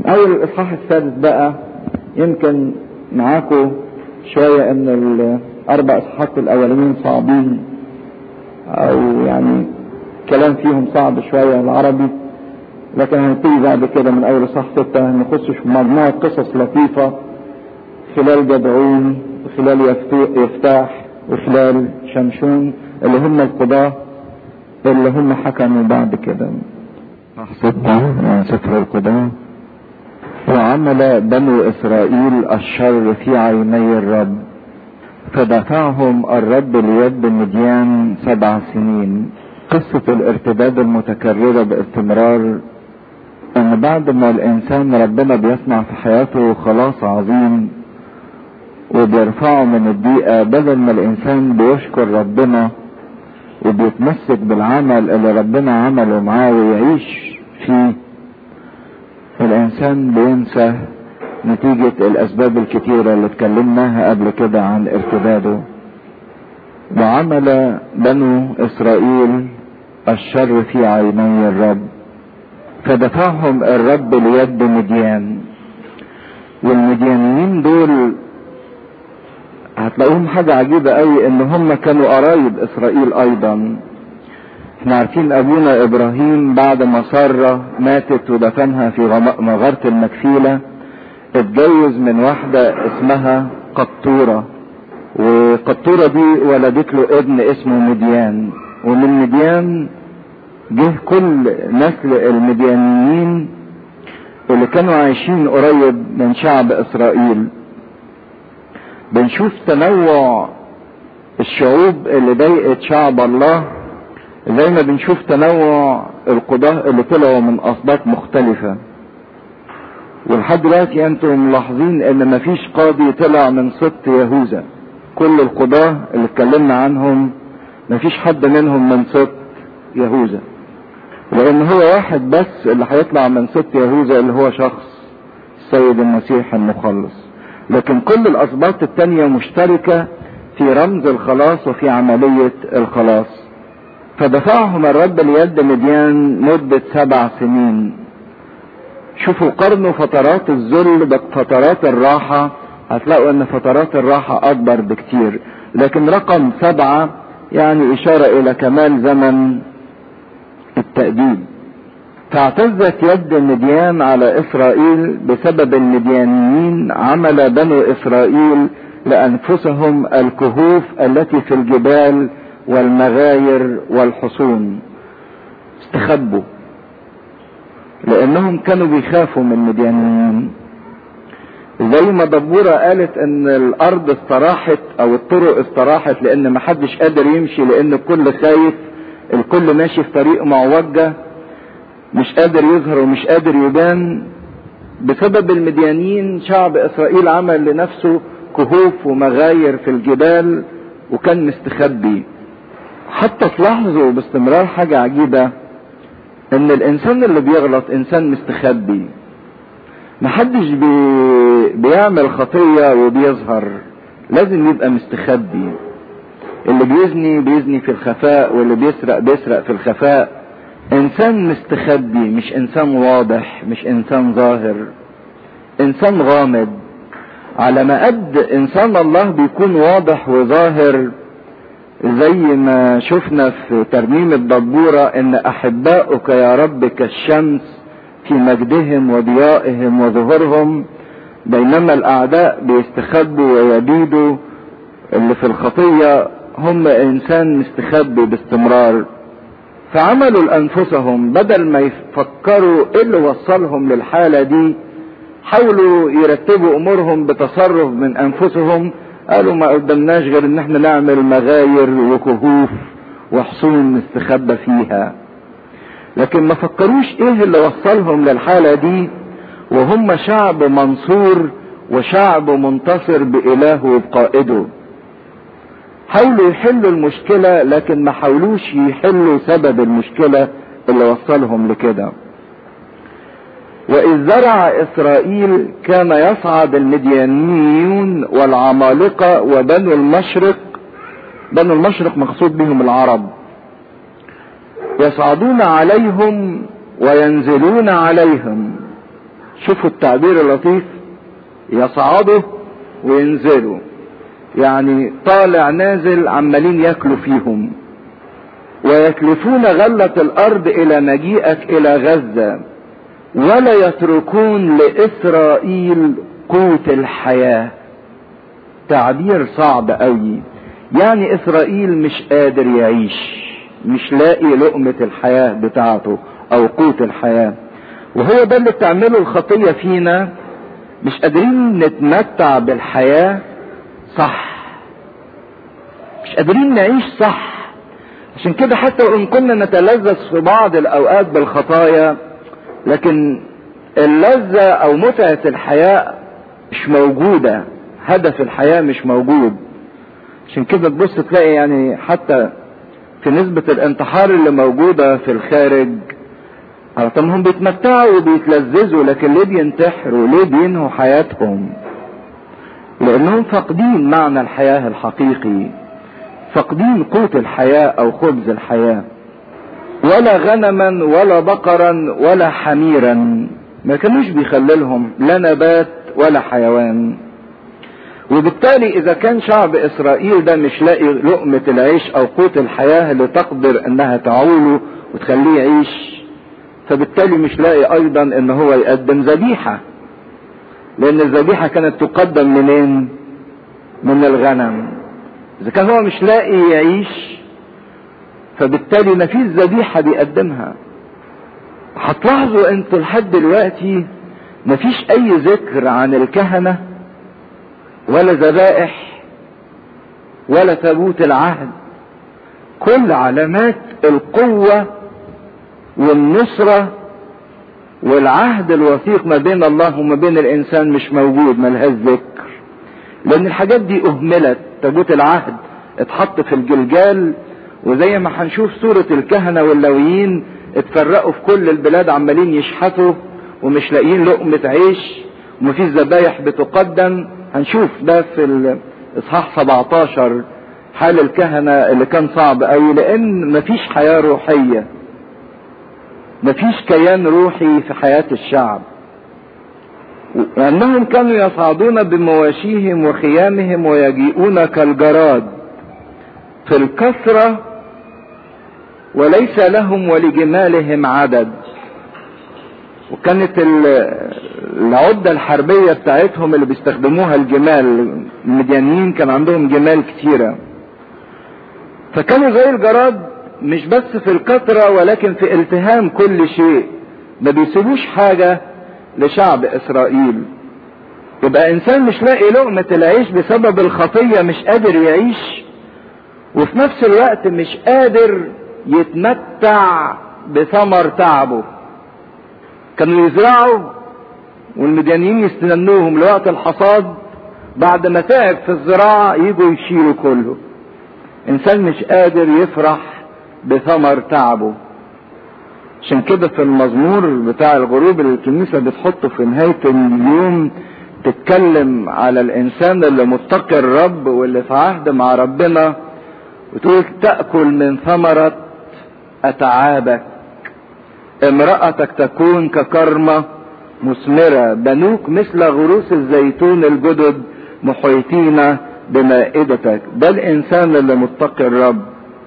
اول الاصحاح السادس بقى يمكن معاكم شوية ان الاربع اصحاحات الاولانيين صعبين او يعني كلام فيهم صعب شوية العربي لكن هنبتدي بعد كده من اول اصحاح ستة نخش في مجموعة قصص لطيفة خلال جدعون وخلال يفتاح وخلال شمشون اللي هم القضاة اللي هم حكموا بعد كده ستة من سفر القضاة وعمل بنو اسرائيل الشر في عيني الرب فدفعهم الرب ليد مديان سبع سنين قصة الارتداد المتكررة باستمرار ان بعد ما الانسان ربنا بيصنع في حياته خلاص عظيم وبيرفعه من الضيقة بدل ما الانسان بيشكر ربنا وبيتمسك بالعمل اللي ربنا عمله معاه ويعيش فيه الانسان بينسى نتيجة الاسباب الكتيرة اللي اتكلمناها قبل كده عن ارتداده وعمل بنو اسرائيل الشر في عيني الرب فدفعهم الرب ليد مديان والمديانيين دول هتلاقوهم حاجة عجيبة قوي ان هم كانوا قرايب اسرائيل ايضا احنا عارفين ابونا ابراهيم بعد ما سارة ماتت ودفنها في مغارة المكفيلة اتجوز من واحدة اسمها قطورة وقطورة دي ولدت له ابن اسمه مديان ومن مديان جه كل نسل المديانيين اللي كانوا عايشين قريب من شعب اسرائيل بنشوف تنوع الشعوب اللي ضايقت شعب الله زي ما بنشوف تنوع القضاة اللي طلعوا من أسباط مختلفة ولحد دلوقتي انتم ملاحظين ان مفيش قاضي طلع من سبط يهوذا كل القضاة اللي اتكلمنا عنهم مفيش حد منهم من سبط يهوذا لان هو واحد بس اللي هيطلع من سبط يهوذا اللي هو شخص السيد المسيح المخلص لكن كل الاسباط التانية مشتركة في رمز الخلاص وفي عملية الخلاص فدفعهم الرب ليد مديان مدة سبع سنين شوفوا قارنوا فترات الذل بفترات الراحة هتلاقوا ان فترات الراحة اكبر بكتير لكن رقم سبعة يعني اشارة الى كمال زمن التأديب فاعتزت يد مديان على اسرائيل بسبب المديانيين عمل بنو اسرائيل لانفسهم الكهوف التي في الجبال والمغاير والحصون استخبوا لانهم كانوا بيخافوا من المديانيين زي ما دبورة قالت ان الارض استراحت او الطرق استراحت لان محدش قادر يمشي لان الكل خايف الكل ماشي في طريق معوجة مش قادر يظهر ومش قادر يبان بسبب المديانين شعب اسرائيل عمل لنفسه كهوف ومغاير في الجبال وكان مستخبي حتى تلاحظوا باستمرار حاجة عجيبة ان الانسان اللي بيغلط انسان مستخبي محدش بي بيعمل خطية وبيظهر لازم يبقى مستخبي اللي بيزني بيزني في الخفاء واللي بيسرق بيسرق في الخفاء انسان مستخبي مش انسان واضح مش انسان ظاهر انسان غامض على ما قد انسان الله بيكون واضح وظاهر زي ما شفنا في ترميم الدبورة ان احباؤك يا رب كالشمس في مجدهم وضيائهم وظهورهم بينما الاعداء بيستخبوا ويبيدوا اللي في الخطية هم انسان مستخبي باستمرار فعملوا لانفسهم بدل ما يفكروا ايه اللي وصلهم للحالة دي حاولوا يرتبوا امورهم بتصرف من انفسهم قالوا ما قدمناش غير ان احنا نعمل مغاير وكهوف وحصون نستخبى فيها لكن ما فكروش ايه اللي وصلهم للحالة دي وهم شعب منصور وشعب منتصر بإلهه وبقائده حاولوا يحلوا المشكلة لكن ما حاولوش يحلوا سبب المشكلة اللي وصلهم لكده وإذ زرع إسرائيل كان يصعد المديانيون والعمالقة وبنو المشرق بنو المشرق مقصود بهم العرب يصعدون عليهم وينزلون عليهم شوفوا التعبير اللطيف يصعدوا وينزلوا يعني طالع نازل عمالين ياكلوا فيهم ويكلفون غلة الأرض إلى مجيئك إلى غزة ولا يتركون لإسرائيل قوت الحياة تعبير صعب قوي يعني إسرائيل مش قادر يعيش مش لاقي لقمة الحياة بتاعته أو قوت الحياة وهو ده اللي بتعمله الخطية فينا مش قادرين نتمتع بالحياة صح مش قادرين نعيش صح عشان كده حتى وان كنا نتلذذ في بعض الاوقات بالخطايا لكن اللذة او متعة الحياة مش موجودة هدف الحياة مش موجود عشان كده تبص تلاقي يعني حتى في نسبة الانتحار اللي موجودة في الخارج طب هم بيتمتعوا وبيتلذذوا لكن ليه بينتحروا ليه بينهوا حياتهم لانهم فاقدين معنى الحياة الحقيقي فاقدين قوت الحياة او خبز الحياة ولا غنما ولا بقرا ولا حميرا ما كانوش بيخللهم لا نبات ولا حيوان وبالتالي اذا كان شعب اسرائيل ده مش لاقي لقمة العيش او قوت الحياة اللي تقدر انها تعوله وتخليه يعيش فبالتالي مش لاقي ايضا ان هو يقدم ذبيحة لان الذبيحة كانت تقدم منين من الغنم اذا كان هو مش لاقي يعيش فبالتالي مفيش ذبيحة بيقدمها هتلاحظوا انتوا لحد دلوقتي مفيش اي ذكر عن الكهنة ولا ذبائح ولا تابوت العهد كل علامات القوة والنصرة والعهد الوثيق ما بين الله وما بين الانسان مش موجود ملهاش ذكر لان الحاجات دي اهملت تابوت العهد اتحط في الجلجال وزي ما هنشوف سورة الكهنة واللويين اتفرقوا في كل البلاد عمالين يشحتوا ومش لاقيين لقمة عيش ومفيش ذبايح بتقدم هنشوف ده في الاصحاح 17 حال الكهنة اللي كان صعب قوي لان مفيش حياة روحية مفيش كيان روحي في حياة الشعب لأنهم كانوا يصعدون بمواشيهم وخيامهم ويجيئون كالجراد في الكثرة وليس لهم ولجمالهم عدد وكانت العدة الحربية بتاعتهم اللي بيستخدموها الجمال المديانيين كان عندهم جمال كتيرة فكانوا زي الجراد مش بس في الكثرة ولكن في التهام كل شيء ما بيسيبوش حاجة لشعب اسرائيل يبقى انسان مش لاقي لقمة العيش بسبب الخطية مش قادر يعيش وفي نفس الوقت مش قادر يتمتع بثمر تعبه كانوا يزرعوا والمديانيين يستنوهم لوقت الحصاد بعد ما تعب في الزراعة يجوا يشيلوا كله انسان مش قادر يفرح بثمر تعبه عشان كده في المزمور بتاع الغروب اللي الكنيسة بتحطه في نهاية اليوم تتكلم على الانسان اللي متقي الرب واللي في عهد مع ربنا وتقول تأكل من ثمرة أتعابك امرأتك تكون ككرمة مثمرة بنوك مثل غروس الزيتون الجدد محيطين بمائدتك ده الإنسان اللي متقي الرب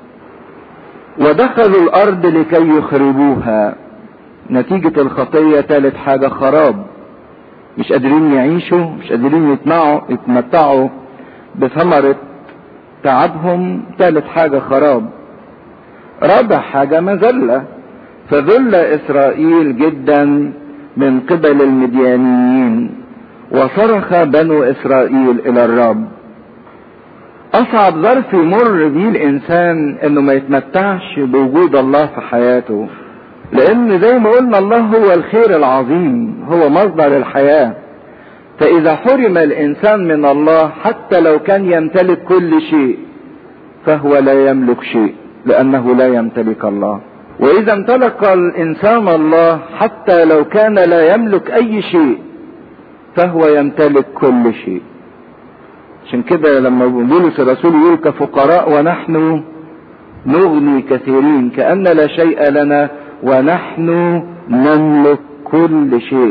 ودخلوا الأرض لكي يخربوها نتيجة الخطية ثالث حاجة خراب مش قادرين يعيشوا مش قادرين يتمعوا يتمتعوا بثمرة تعبهم ثالث حاجة خراب رابع حاجة مذلة فذل إسرائيل جدا من قبل المديانيين وصرخ بنو إسرائيل إلى الرب أصعب ظرف يمر بيه الإنسان إنه ما يتمتعش بوجود الله في حياته لأن زي ما قلنا الله هو الخير العظيم هو مصدر الحياة فإذا حرم الإنسان من الله حتى لو كان يمتلك كل شيء فهو لا يملك شيء لأنه لا يمتلك الله وإذا امتلك الإنسان الله حتى لو كان لا يملك أي شيء فهو يمتلك كل شيء عشان كده لما بولس الرسول يقول كفقراء ونحن نغني كثيرين كأن لا شيء لنا ونحن نملك كل شيء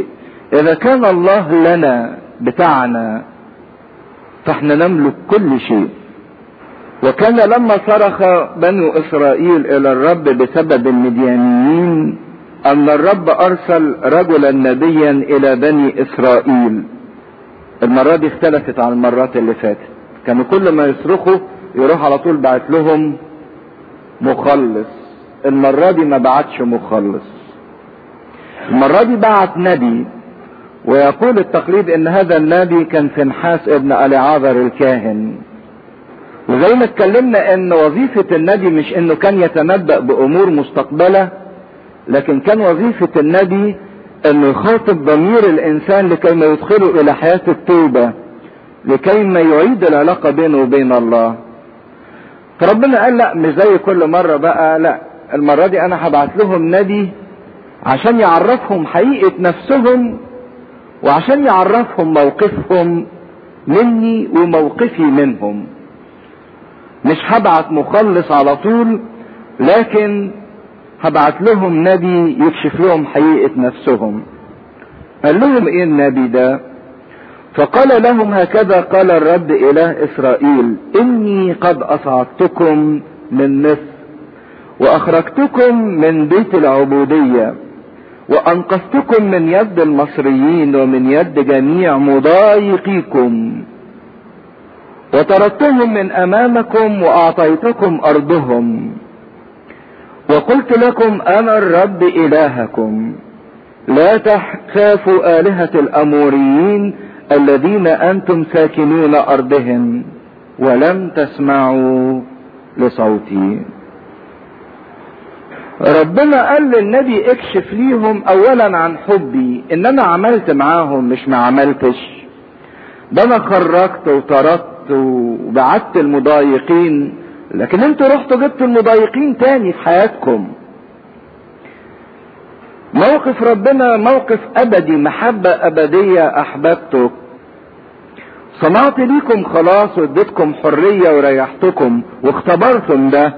اذا كان الله لنا بتاعنا فاحنا نملك كل شيء وكان لما صرخ بنو اسرائيل الى الرب بسبب المديانيين ان الرب ارسل رجلا نبيا الى بني اسرائيل المرة دي اختلفت عن المرات اللي فاتت كانوا كل ما يصرخوا يروح على طول بعت لهم مخلص المرة دي ما بعتش مخلص المرة دي بعت نبي ويقول التقليد ان هذا النبي كان فنحاس ابن اليعاذر الكاهن وزي ما اتكلمنا ان وظيفة النبي مش انه كان يتنبأ بامور مستقبلة لكن كان وظيفة النبي انه يخاطب ضمير الانسان لكي ما يدخله الى حياة التوبة لكي ما يعيد العلاقة بينه وبين الله فربنا قال لا مش زي كل مرة بقى لا المرة دي انا هبعت لهم نبي عشان يعرفهم حقيقة نفسهم وعشان يعرفهم موقفهم مني وموقفي منهم مش هبعت مخلص على طول لكن هبعت لهم نبي يكشف لهم حقيقة نفسهم قال لهم ايه النبي ده فقال لهم هكذا قال الرب اله اسرائيل اني قد اصعدتكم من مصر واخرجتكم من بيت العبودية وانقذتكم من يد المصريين ومن يد جميع مضايقيكم وطردتهم من امامكم واعطيتكم ارضهم وقلت لكم انا الرب الهكم لا تخافوا الهة الاموريين الذين انتم ساكنون ارضهم ولم تسمعوا لصوتي ربنا قال للنبي اكشف ليهم اولا عن حبي ان انا عملت معاهم مش ما عملتش ده انا خرجت وطردت وبعدت المضايقين لكن انتوا رحتوا جبتوا المضايقين تاني في حياتكم موقف ربنا موقف ابدي محبة ابدية احببتك صنعت ليكم خلاص واديتكم حرية وريحتكم واختبرتم ده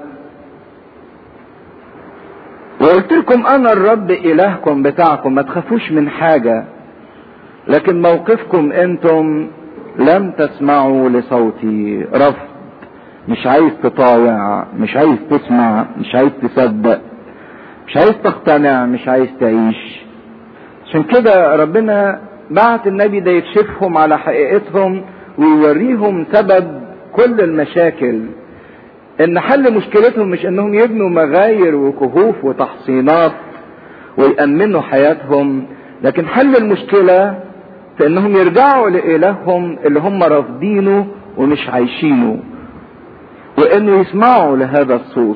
وقلت لكم انا الرب الهكم بتاعكم ما تخافوش من حاجة لكن موقفكم انتم لم تسمعوا لصوتي رفض مش عايز تطاوع مش عايز تسمع مش عايز تصدق مش عايز تقتنع مش عايز تعيش عشان كده ربنا بعت النبي ده يكشفهم على حقيقتهم ويوريهم سبب كل المشاكل ان حل مشكلتهم مش انهم يبنوا مغاير وكهوف وتحصينات ويأمنوا حياتهم لكن حل المشكلة في انهم يرجعوا لإلههم اللي هم رافضينه ومش عايشينه وانه يسمعوا لهذا الصوت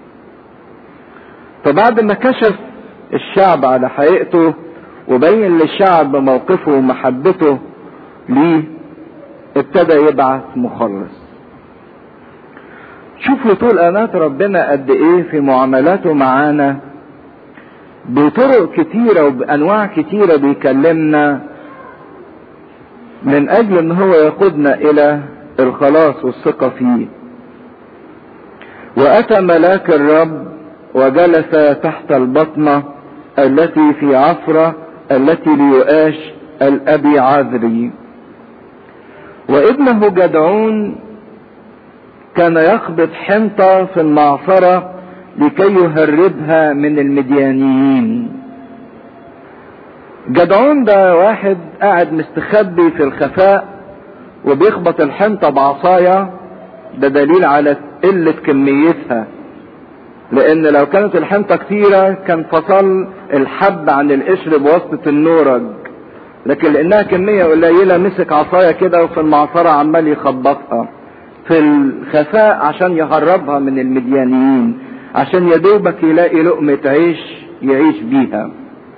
فبعد ما كشف الشعب على حقيقته وبين للشعب موقفه ومحبته ليه ابتدى يبعث مخلص شوفوا طول انات ربنا قد ايه في معاملاته معانا بطرق كتيرة وبانواع كتيرة بيكلمنا من اجل ان هو يقودنا الى الخلاص والثقة فيه واتى ملاك الرب وجلس تحت البطنة التي في عفرة التي ليؤاش الابي عذري وابنه جدعون كان يخبط حنطة في المعصرة لكي يهربها من المديانيين جدعون ده واحد قاعد مستخبي في الخفاء وبيخبط الحنطة بعصاية ده دليل على قلة كميتها لان لو كانت الحنطة كتيرة كان فصل الحب عن القشر بواسطة النورج لكن لانها كمية قليلة مسك عصاية كده وفي المعصرة عمال يخبطها في الخفاء عشان يهربها من المديانيين عشان يدوبك يلاقي لقمة عيش يعيش بيها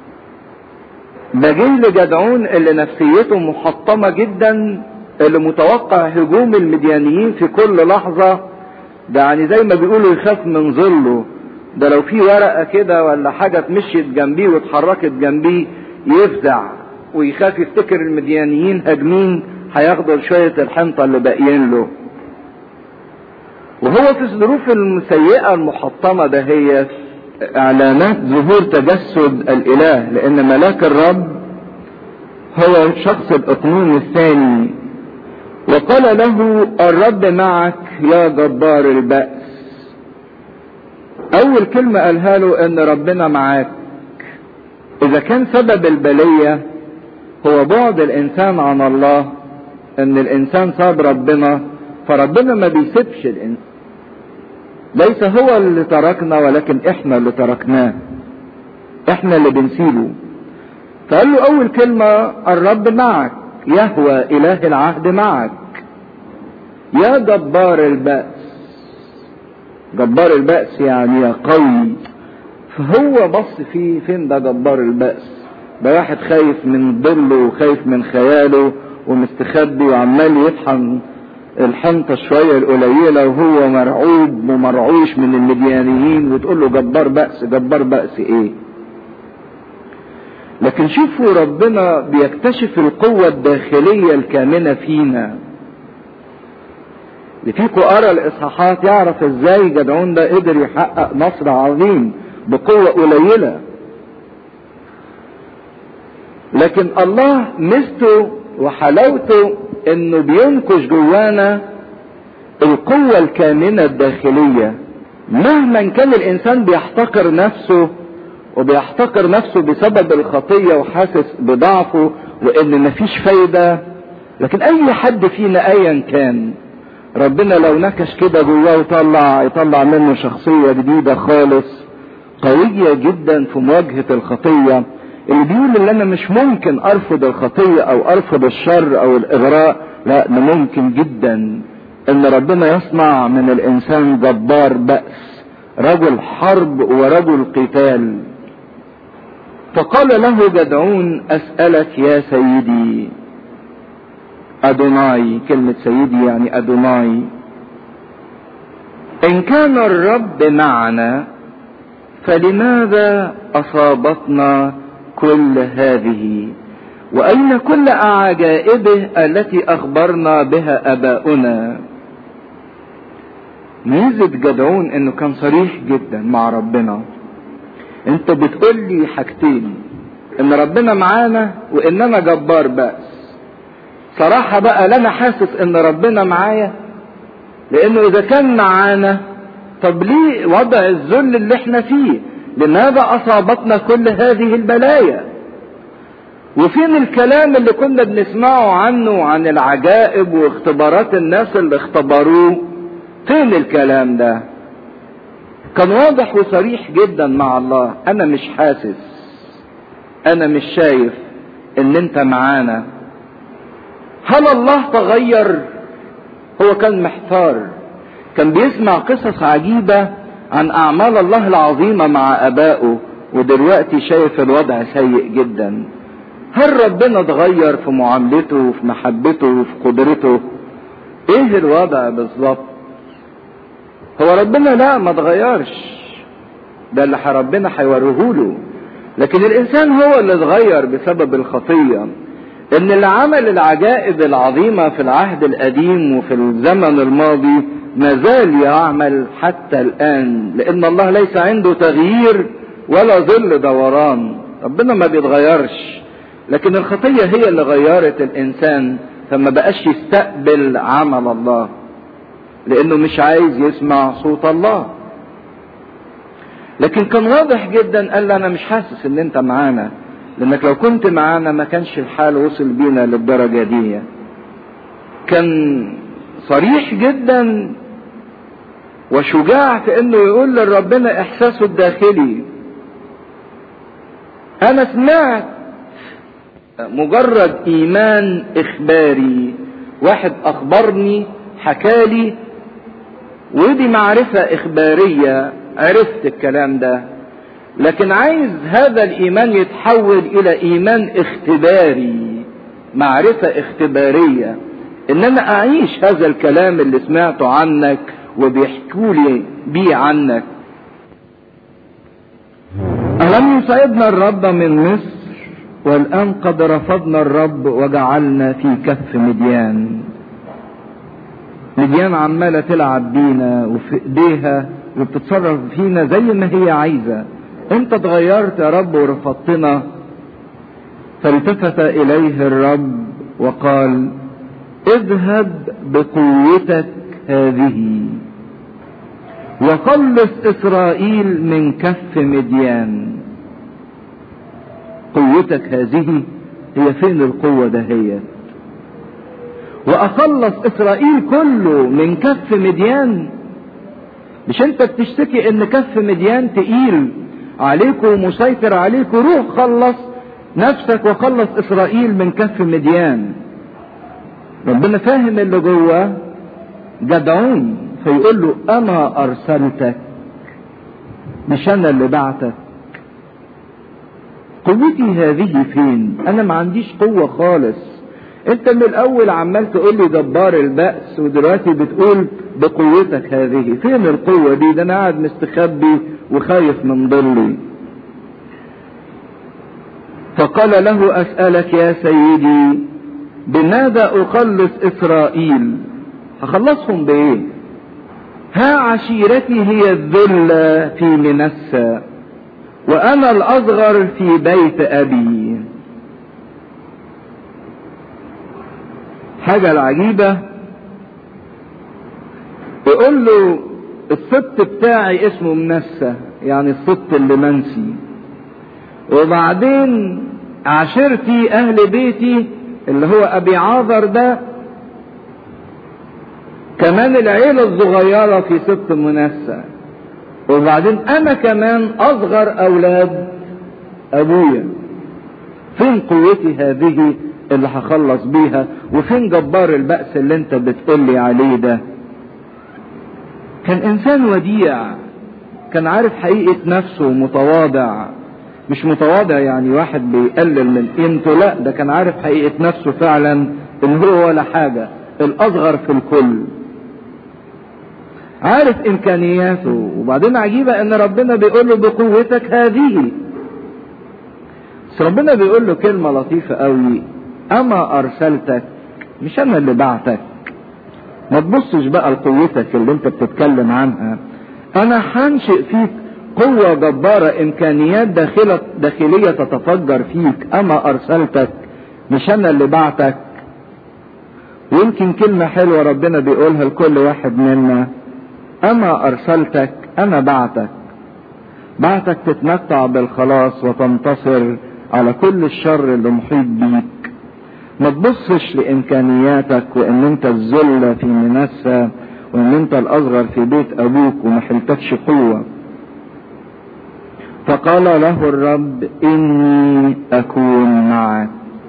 ده جه لجدعون اللي نفسيته محطمة جدا اللي متوقع هجوم المديانيين في كل لحظة ده يعني زي ما بيقولوا يخاف من ظله ده لو في ورقة كده ولا حاجة اتمشيت جنبيه واتحركت جنبيه يفزع ويخاف يفتكر المديانيين هاجمين هياخدوا شوية الحنطة اللي باقيين له وهو في الظروف السيئة المحطمة ده هي اعلانات ظهور تجسد الاله لان ملاك الرب هو شخص الاقنوم الثاني وقال له الرب معك يا جبار البأس اول كلمة قالها له ان ربنا معاك اذا كان سبب البلية هو بعد الانسان عن الله ان الانسان ساب ربنا فربنا ما بيسيبش الانسان ليس هو اللي تركنا ولكن احنا اللي تركناه احنا اللي بنسيبه فقال له اول كلمة الرب معك يهوى اله العهد معك يا جبار البأس جبار البأس يعني يا قوي فهو بص فيه فين ده جبار البأس ده واحد خايف من ظله وخايف من خياله ومستخبي وعمال يطحن الحنطة شوية القليلة وهو مرعوب ومرعوش من المديانيين وتقول له جبار بأس جبار بأس ايه لكن شوفوا ربنا بيكتشف القوة الداخلية الكامنة فينا اللي فيكم قرا الاصحاحات يعرف ازاي جدعون ده قدر يحقق نصر عظيم بقوة قليلة لكن الله ميزته وحلاوته انه بينكش جوانا القوة الكامنة الداخلية مهما كان الانسان بيحتقر نفسه وبيحتقر نفسه بسبب الخطية وحاسس بضعفه وان مفيش فايدة لكن اي حد فينا ايا كان ربنا لو نكش كده جواه وطلع يطلع منه شخصية جديدة خالص قوية جدا في مواجهة الخطية اللي بيقول ان انا مش ممكن ارفض الخطية او ارفض الشر او الاغراء لا ده ممكن جدا ان ربنا يصنع من الانسان جبار بأس رجل حرب ورجل قتال فقال له جدعون اسألك يا سيدي ادوناي كلمة سيدي يعني ادوناي ان كان الرب معنا فلماذا اصابتنا كل هذه واين كل عجائبه التي اخبرنا بها اباؤنا ميزة جدعون انه كان صريح جدا مع ربنا انت بتقول لي حاجتين ان ربنا معانا وان انا جبار بأس صراحة بقى لا انا حاسس ان ربنا معايا لانه اذا كان معانا طب ليه وضع الذل اللي احنا فيه لماذا اصابتنا كل هذه البلايا وفين الكلام اللي كنا بنسمعه عنه عن العجائب واختبارات الناس اللي اختبروه فين الكلام ده كان واضح وصريح جدا مع الله انا مش حاسس انا مش شايف ان انت معانا هل الله تغير هو كان محتار كان بيسمع قصص عجيبة عن اعمال الله العظيمة مع ابائه ودلوقتي شايف الوضع سيء جدا هل ربنا اتغير في معاملته وفي محبته وفي قدرته ايه الوضع بالظبط هو ربنا لا ما اتغيرش ده اللي ربنا هيوريهوله لكن الانسان هو اللي اتغير بسبب الخطيه ان اللي عمل العجائب العظيمه في العهد القديم وفي الزمن الماضي ما زال يعمل حتى الان لان الله ليس عنده تغيير ولا ظل دوران ربنا ما بيتغيرش لكن الخطيه هي اللي غيرت الانسان فما بقاش يستقبل عمل الله لانه مش عايز يسمع صوت الله لكن كان واضح جدا قال انا مش حاسس ان انت معانا لانك لو كنت معانا ما كانش الحال وصل بينا للدرجة دي كان صريح جدا وشجاع في انه يقول لربنا احساسه الداخلي انا سمعت مجرد ايمان اخباري واحد اخبرني حكالي ودي معرفة اخبارية عرفت الكلام ده لكن عايز هذا الايمان يتحول الى ايمان اختباري معرفة اختبارية ان انا اعيش هذا الكلام اللي سمعته عنك وبيحكوا لي بيه عنك ألم يسعدنا الرب من مصر والآن قد رفضنا الرب وجعلنا في كف مديان مديان عمالة تلعب بينا وفي ايديها وبتتصرف فينا زي ما هي عايزة انت اتغيرت يا رب ورفضتنا فالتفت اليه الرب وقال اذهب بقوتك هذه وخلص اسرائيل من كف مديان قوتك هذه هي فين القوة دهيت واخلص اسرائيل كله من كف مديان مش انت بتشتكي ان كف مديان تقيل عليكم ومسيطر عليكم روح خلص نفسك وخلص اسرائيل من كف مديان ربنا فاهم اللي جوه جدعون فيقول له انا ارسلتك مش انا اللي بعتك قوتي هذه فين انا ما عنديش قوة خالص انت من الاول عمال تقول لي جبار البأس ودلوقتي بتقول بقوتك هذه فين القوة دي ده انا قاعد مستخبي وخايف من ضلي فقال له اسألك يا سيدي بماذا اخلص اسرائيل هخلصهم بايه ها عشيرتي هي الذلة في منسى وانا الاصغر في بيت ابي حاجة العجيبة يقول له الست بتاعي اسمه منسى يعني الست اللي منسي وبعدين عشيرتي اهل بيتي اللي هو ابي عاذر ده كمان العيلة الصغيرة في ست منسى وبعدين انا كمان اصغر اولاد ابويا فين قوتي هذه اللي هخلص بيها وفين جبار البأس اللي انت بتقولي عليه ده كان انسان وديع كان عارف حقيقة نفسه متواضع مش متواضع يعني واحد بيقلل من قيمته لا ده كان عارف حقيقة نفسه فعلا ان هو ولا حاجة الاصغر في الكل عارف امكانياته وبعدين عجيبة ان ربنا بيقول له بقوتك هذه بس ربنا بيقول له كلمة لطيفة قوي اما ارسلتك مش انا اللي بعتك ما تبصش بقى لقوتك اللي انت بتتكلم عنها انا هنشئ فيك قوة جبارة امكانيات داخلة داخلية تتفجر فيك اما ارسلتك مش انا اللي بعتك ويمكن كلمة حلوة ربنا بيقولها لكل واحد منا اما ارسلتك انا بعتك بعتك تتمتع بالخلاص وتنتصر على كل الشر اللي محيط بيك ما تبصش لامكانياتك وان انت الذله في منسى وان انت الاصغر في بيت ابوك وما حلتكش قوه فقال له الرب اني اكون معك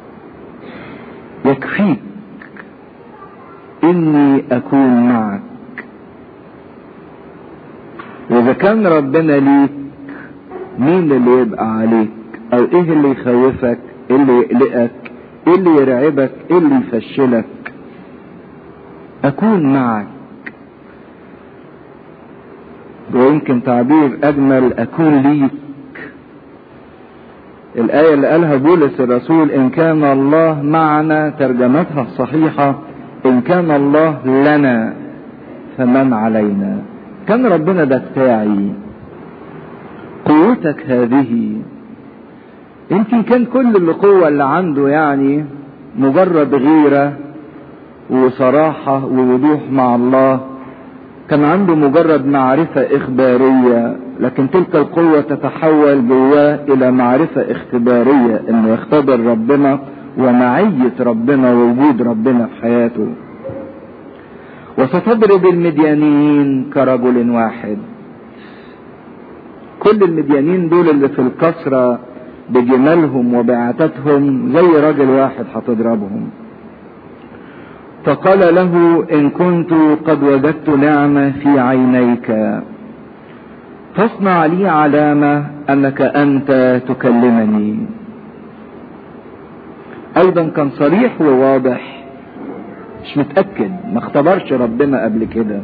يكفيك اني اكون معك واذا كان ربنا ليك مين اللي يبقى عليك او ايه اللي يخوفك ايه اللي يقلقك ايه اللي يرعبك ايه اللي يفشلك اكون معك ويمكن تعبير اجمل اكون ليك الآية اللي قالها بولس الرسول إن كان الله معنا ترجمتها الصحيحة إن كان الله لنا فمن علينا كان ربنا ده بتاعي قوتك هذه يمكن كان كل القوة اللي عنده يعني مجرد غيرة وصراحة ووضوح مع الله كان عنده مجرد معرفة إخبارية لكن تلك القوة تتحول جواه إلى معرفة اختبارية إنه يختبر ربنا ومعية ربنا ووجود ربنا في حياته وستضرب المديانيين كرجل واحد كل المديانين دول اللي في الكسرة بجمالهم وبعتتهم زي راجل واحد هتضربهم فقال له ان كنت قد وجدت نعمة في عينيك فاصنع لي علامة انك انت تكلمني ايضا كان صريح وواضح مش متأكد ما اختبرش ربنا قبل كده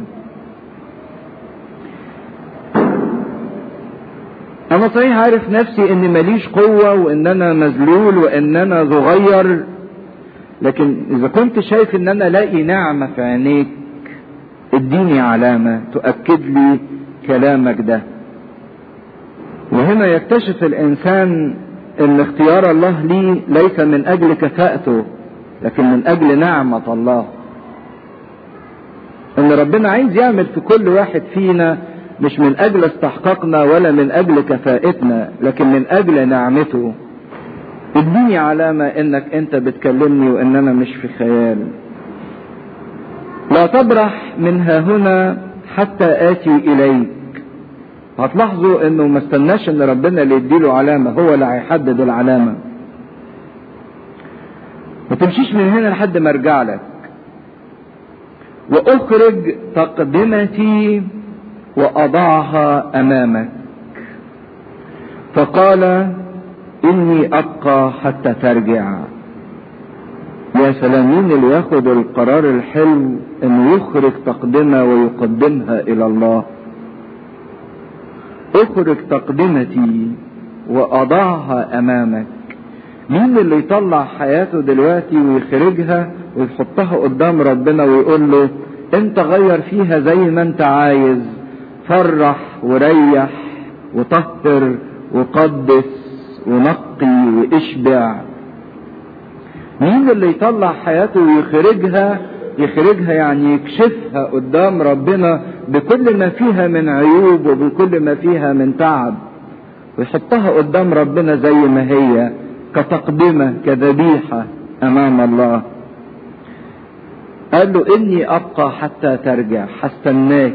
انا صحيح عارف نفسي ان ماليش قوة وان انا مذلول وان انا صغير لكن اذا كنت شايف ان انا لاقي نعمة في عينيك اديني علامة تؤكد لي كلامك ده وهنا يكتشف الانسان ان اختيار الله لي ليس من اجل كفاءته لكن من اجل نعمة الله ان ربنا عايز يعمل في كل واحد فينا مش من اجل استحقاقنا ولا من اجل كفاءتنا لكن من اجل نعمته اديني علامة انك انت بتكلمني وان انا مش في خيال لا تبرح من ها هنا حتى اتي اليك هتلاحظوا انه ما استناش ان ربنا اللي يديله علامة هو اللي هيحدد العلامة ما تمشيش من هنا لحد ما ارجع لك واخرج تقدمتي واضعها امامك فقال اني ابقى حتى ترجع يا سلام مين اللي ياخد القرار الحلو انه يخرج تقدمه ويقدمها الى الله اخرج تقدمتي واضعها امامك مين اللي يطلع حياته دلوقتي ويخرجها ويحطها قدام ربنا ويقول له انت غير فيها زي ما انت عايز فرح وريح وطهر وقدس ونقي واشبع مين اللي يطلع حياته ويخرجها يخرجها يعني يكشفها قدام ربنا بكل ما فيها من عيوب وبكل ما فيها من تعب ويحطها قدام ربنا زي ما هي كتقدمة كذبيحة أمام الله قال له إني أبقى حتى ترجع هستناك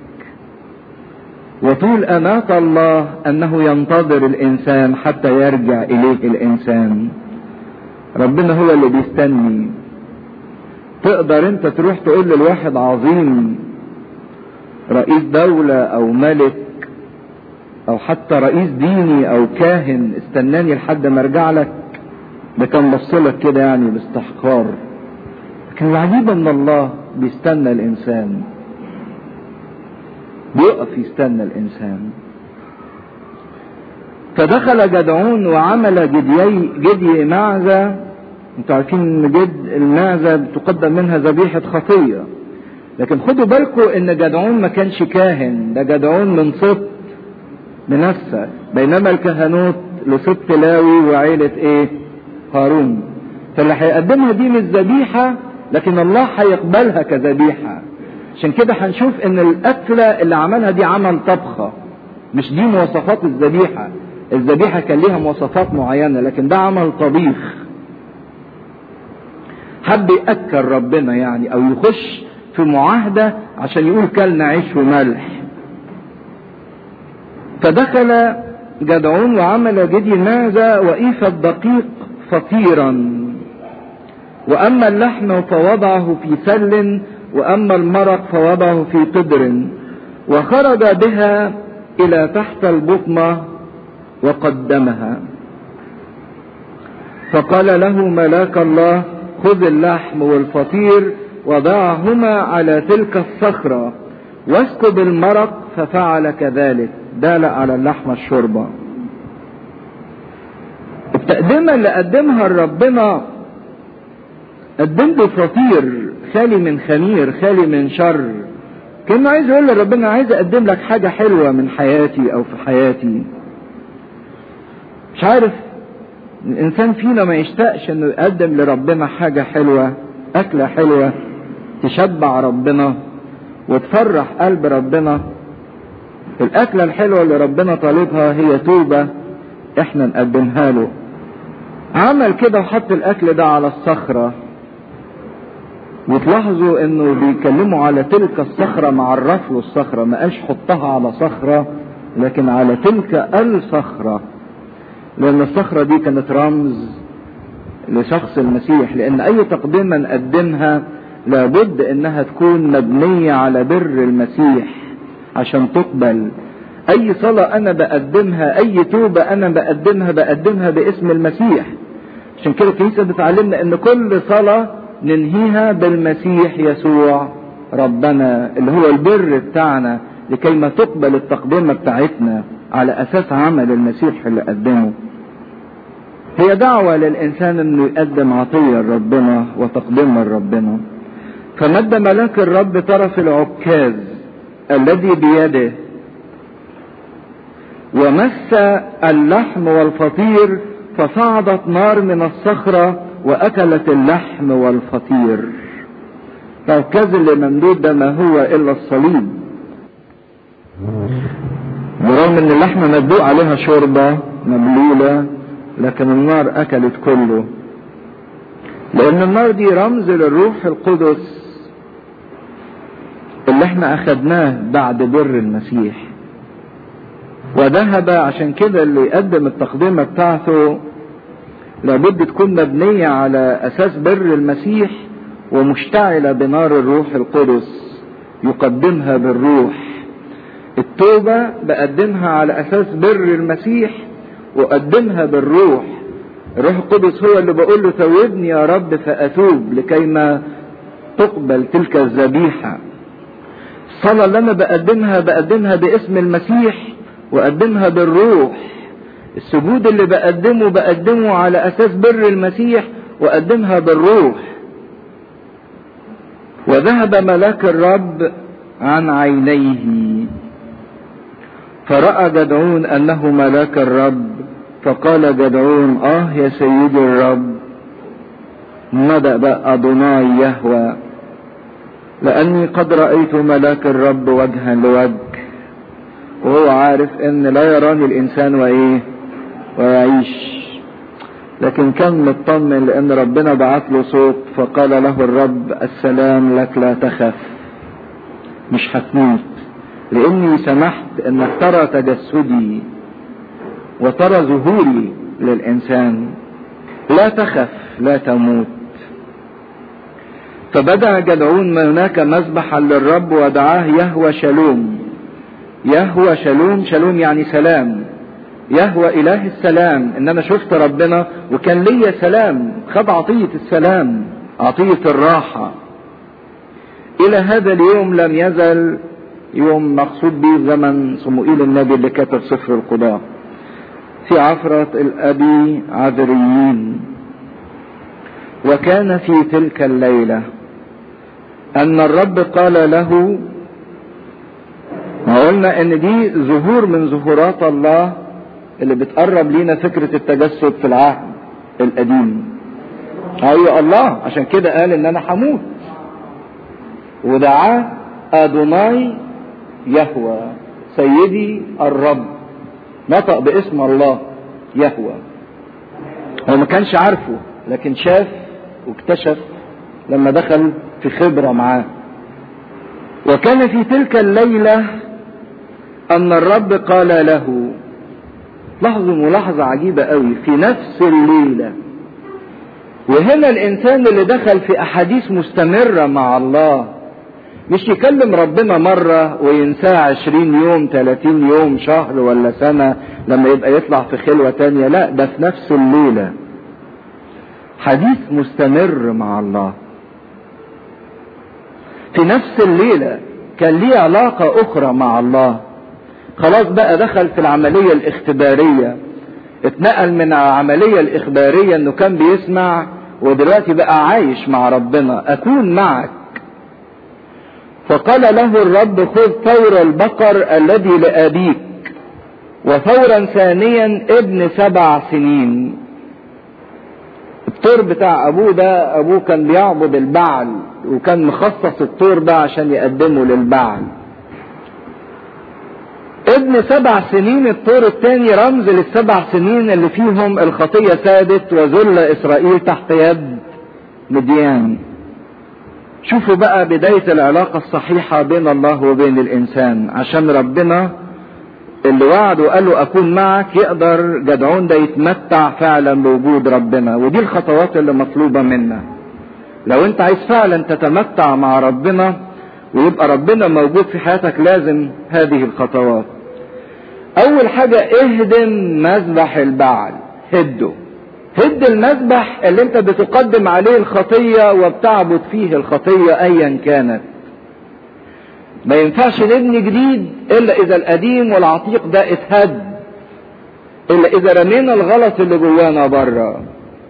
وطول أناة الله أنه ينتظر الإنسان حتى يرجع إليه الإنسان ربنا هو اللي بيستني تقدر انت تروح تقول للواحد عظيم رئيس دولة او ملك او حتى رئيس ديني او كاهن استناني لحد ما ارجع لك ده كان بصلك كده يعني باستحقار لكن العجيب ان الله بيستنى الانسان بيقف يستنى الانسان فدخل جدعون وعمل جديي جدي معزة انتوا عارفين ان جد المعزة بتقدم منها ذبيحة خطية لكن خدوا بالكم ان جدعون ما كانش كاهن ده جدعون من سبط منسى بينما الكهنوت لسبط لاوي وعيلة ايه هارون فاللي هيقدمها دي مش ذبيحة لكن الله هيقبلها كذبيحة عشان كده هنشوف ان الاكلة اللي عملها دي عمل طبخة مش دي مواصفات الذبيحة الذبيحة كان ليها مواصفات معينة لكن ده عمل طبيخ حب يأكل ربنا يعني او يخش في معاهدة عشان يقول كلنا عيش وملح فدخل جدعون وعمل جدي ماذا وإيف الدقيق فطيرا وأما اللحم فوضعه في سل وأما المرق فوضعه في قدر وخرج بها إلى تحت البطمة وقدمها فقال له ملاك الله خذ اللحم والفطير وضعهما على تلك الصخرة واسكب المرق ففعل كذلك دال على اللحمة الشوربة التقدمة اللي قدمها لربنا قدم له فطير خالي من خمير خالي من شر كانه عايز يقول لربنا عايز اقدم لك حاجة حلوة من حياتي او في حياتي مش عارف الانسان فينا ما يشتاقش انه يقدم لربنا حاجة حلوة اكلة حلوة تشبع ربنا وتفرح قلب ربنا الاكلة الحلوة اللي ربنا طالبها هي توبة احنا نقدمها له عمل كده وحط الاكل ده على الصخرة وتلاحظوا انه بيتكلموا على تلك الصخرة مع الرفل الصخرة ما قالش حطها على صخرة لكن على تلك الصخرة لان الصخرة دي كانت رمز لشخص المسيح لان اي تقدمة نقدمها لابد انها تكون مبنية على بر المسيح عشان تقبل اي صلاة انا بقدمها اي توبة انا بقدمها بقدمها باسم المسيح عشان كده الكنيسة بتعلمنا ان كل صلاة ننهيها بالمسيح يسوع ربنا اللي هو البر بتاعنا لكي ما تقبل التقدمة بتاعتنا على اساس عمل المسيح اللي قدمه هي دعوة للإنسان إنه يقدم عطية لربنا وتقدمها لربنا فمد ملاك الرب طرف العكاز الذي بيده ومس اللحم والفطير فصعدت نار من الصخرة وأكلت اللحم والفطير فالكذب اللي ممدود ده ما هو إلا الصليب برغم ان اللحمة مدلوق عليها شوربة مبلولة لكن النار اكلت كله لان النار دي رمز للروح القدس اللي احنا اخدناه بعد بر المسيح وذهب عشان كده اللي يقدم التقدمة بتاعته لابد تكون مبنية على اساس بر المسيح ومشتعلة بنار الروح القدس يقدمها بالروح التوبة بقدمها على أساس بر المسيح وأقدمها بالروح الروح القدس هو اللي بقول له توبني يا رب فأتوب لكيما تقبل تلك الذبيحة الصلاة اللي أنا بقدمها بقدمها باسم المسيح وأقدمها بالروح السجود اللي بقدمه بقدمه على أساس بر المسيح وأقدمها بالروح وذهب ملاك الرب عن عينيه فرأى جدعون أنه ملاك الرب فقال جدعون آه يا سيدي الرب مدى بقى أدوناي يهوى لأني قد رأيت ملاك الرب وجها لوجه وهو عارف أن لا يراني الإنسان وإيه ويعيش لكن كان مطمن لأن ربنا بعت له صوت فقال له الرب السلام لك لا تخف مش هتموت لاني سمحت انك ترى تجسدي وترى ظهوري للانسان لا تخف لا تموت فبدا جدعون هناك مذبحا للرب ودعاه يهوى شلوم يهوى شلوم شلوم يعني سلام يهوى اله السلام ان انا شفت ربنا وكان ليا سلام خد عطيه السلام عطيه الراحه الى هذا اليوم لم يزل يوم مقصود به زمن صموئيل النبي اللي كتب سفر القضاء في عفرة الأبي عذريين وكان في تلك الليلة أن الرب قال له قلنا ان دي ظهور من ظهورات الله اللي بتقرب لينا فكرة التجسد في العهد القديم ايوه الله عشان كده قال ان انا هموت ودعاه ادوناي يهوى سيدي الرب نطق باسم الله يهوى هو ما كانش عارفه لكن شاف واكتشف لما دخل في خبرة معاه وكان في تلك الليلة أن الرب قال له لاحظوا ملاحظة عجيبة قوي في نفس الليلة وهنا الإنسان اللي دخل في أحاديث مستمرة مع الله مش يكلم ربنا مرة وينساه عشرين يوم تلاتين يوم شهر ولا سنة لما يبقى يطلع في خلوة تانية لا ده في نفس الليلة حديث مستمر مع الله في نفس الليلة كان ليه علاقة أخرى مع الله خلاص بقى دخل في العملية الاختبارية اتنقل من العملية الإخبارية إنه كان بيسمع ودلوقتي بقى عايش مع ربنا أكون معك فقال له الرب خذ ثور البقر الذي لأبيك وثورا ثانيا ابن سبع سنين الطور بتاع ابوه ده ابوه كان بيعبد البعل وكان مخصص الطور ده عشان يقدمه للبعل ابن سبع سنين الطور الثاني رمز للسبع سنين اللي فيهم الخطية سادت وذل اسرائيل تحت يد مديان شوفوا بقى بداية العلاقة الصحيحة بين الله وبين الإنسان عشان ربنا اللي وعد وقال له أكون معك يقدر جدعون ده يتمتع فعلا بوجود ربنا ودي الخطوات اللي مطلوبة منا لو أنت عايز فعلا تتمتع مع ربنا ويبقى ربنا موجود في حياتك لازم هذه الخطوات أول حاجة اهدم مذبح البعل هده هد المذبح اللي انت بتقدم عليه الخطية وبتعبد فيه الخطية ايا كانت ما ينفعش نبني جديد الا اذا القديم والعتيق ده اتهد الا اذا رمينا الغلط اللي جوانا بره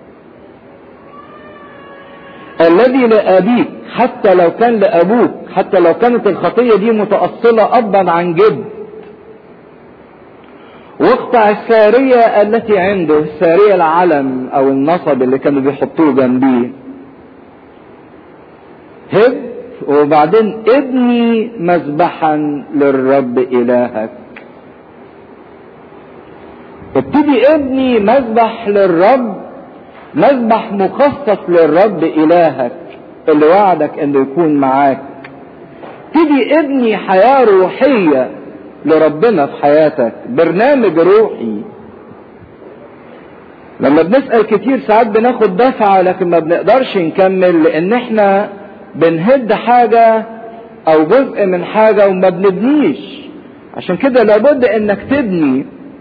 الذي لابيك حتى لو كان لابوك حتى لو كانت الخطيه دي متاصله ابا عن جد واقطع السارية التي عنده السارية العلم او النصب اللي كانوا بيحطوه جنبيه هب وبعدين ابني مذبحا للرب الهك ابتدي ابني مذبح للرب مذبح مخصص للرب الهك اللي وعدك انه يكون معاك ابتدي ابني حياة روحية لربنا في حياتك برنامج روحي لما بنسأل كتير ساعات بناخد دفعة لكن ما بنقدرش نكمل لان احنا بنهد حاجة او جزء من حاجة وما بنبنيش عشان كده لابد انك تبني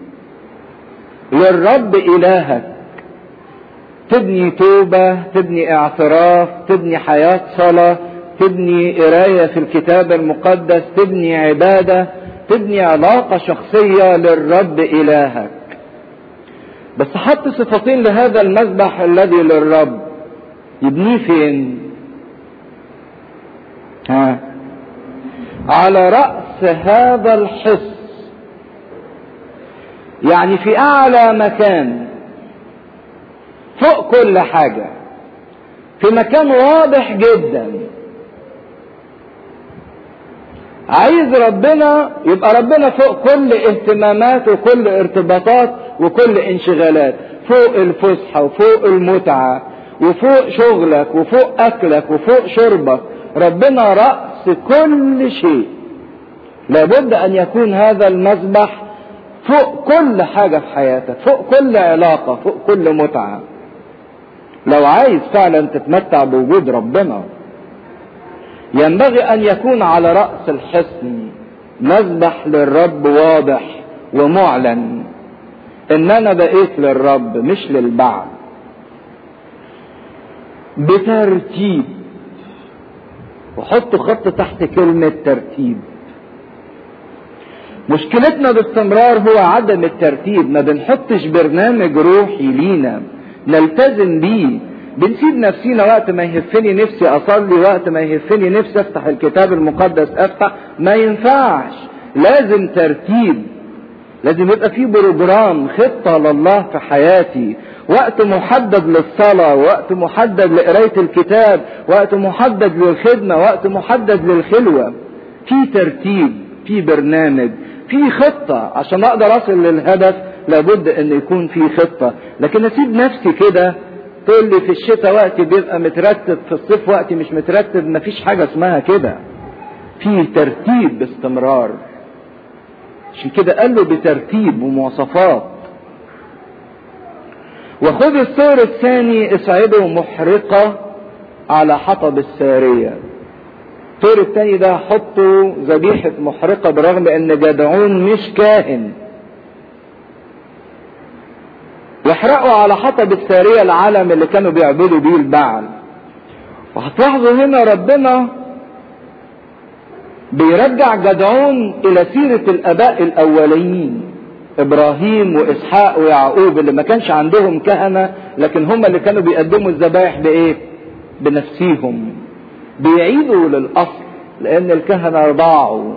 للرب الهك تبني توبة تبني اعتراف تبني حياة صلاة تبني قراية في الكتاب المقدس تبني عبادة تبني علاقة شخصية للرب إلهك بس حط صفتين لهذا المذبح الذي للرب يبنيه فين ها على رأس هذا الحص يعني في أعلى مكان فوق كل حاجة في مكان واضح جدا عايز ربنا يبقى ربنا فوق كل اهتمامات وكل ارتباطات وكل انشغالات فوق الفسحة وفوق المتعة وفوق شغلك وفوق اكلك وفوق شربك ربنا رأس كل شيء لابد ان يكون هذا المذبح فوق كل حاجة في حياتك فوق كل علاقة فوق كل متعة لو عايز فعلا تتمتع بوجود ربنا ينبغي ان يكون على رأس الحصن مذبح للرب واضح ومعلن ان انا بقيت للرب مش للبعض بترتيب وحط خط تحت كلمة ترتيب مشكلتنا باستمرار هو عدم الترتيب ما بنحطش برنامج روحي لينا نلتزم بيه بنسيب نفسينا وقت ما يهفني نفسي اصلي وقت ما يهفني نفسي افتح الكتاب المقدس افتح ما ينفعش لازم ترتيب لازم يبقى في بروجرام خطة لله في حياتي وقت محدد للصلاة وقت محدد لقراية الكتاب وقت محدد للخدمة وقت محدد للخلوة في ترتيب في برنامج في خطة عشان اقدر اصل للهدف لابد ان يكون في خطة لكن اسيب نفسي كده تقول لي في الشتاء وقتي بيبقى مترتب في الصيف وقتي مش مترتب مفيش حاجة اسمها كده في ترتيب باستمرار عشان كده قال له بترتيب ومواصفات وخذ الثور الثاني اصعده محرقة على حطب السارية الثور الثاني ده حطه ذبيحة محرقة برغم ان جدعون مش كاهن واحرقوا على حطب السارية العلم اللي كانوا بيعبدوا بيه البعل وهتلاحظوا هنا ربنا بيرجع جدعون الى سيرة الاباء الاولين ابراهيم واسحاق ويعقوب اللي ما كانش عندهم كهنة لكن هم اللي كانوا بيقدموا الذبائح بايه بنفسيهم بيعيدوا للاصل لان الكهنة ضاعوا